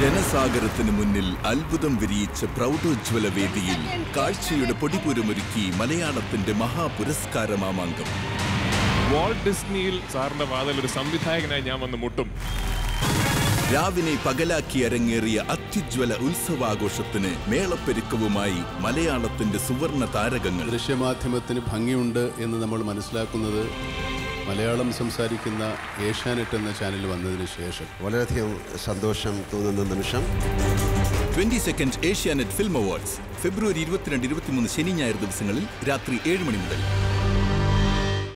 ജനസാഗരത്തിന് മുന്നിൽ അത്ഭുതം വിരിയിച്ച പ്രൗഢോജ്വല വേദിയിൽ കാഴ്ചയുടെ പൊടിപൂരമൊരുക്കി മലയാളത്തിന്റെ മഹാപുരസ്കാര മാമാങ്കം വാൾട്ട് ഡിസ്നിയിൽ സാറിന്റെ വാതിൽ ഒരു സംവിധായകനായി ഞാൻ വന്ന് മുട്ടും രാവിനെ പകലാക്കി അരങ്ങേറിയ അത്യുജ്വല ഉത്സവാഘോഷത്തിന് മേളപ്പെരുക്കവുമായി മലയാളത്തിന്റെ സുവർണ താരകങ്ങൾ ദൃശ്യമാധ്യമത്തിന് ഭംഗിയുണ്ട് എന്ന് നമ്മൾ മനസ്സിലാക്കുന്നത് മലയാളം സംസാരിക്കുന്ന ഏഷ്യാനെറ്റ് എന്ന ചാനൽ വന്നതിന് ശേഷം വളരെയധികം സന്തോഷം തോന്നുന്ന നിമിഷം twenty second Asianet film awards ഫെബ്രുവരി ഇരുപത്തിരണ്ട് ഇരുപത്തിമൂന്ന് ശനി ഞായർ ദിവസങ്ങളിൽ രാത്രി ഏഴ് മണി മുതൽ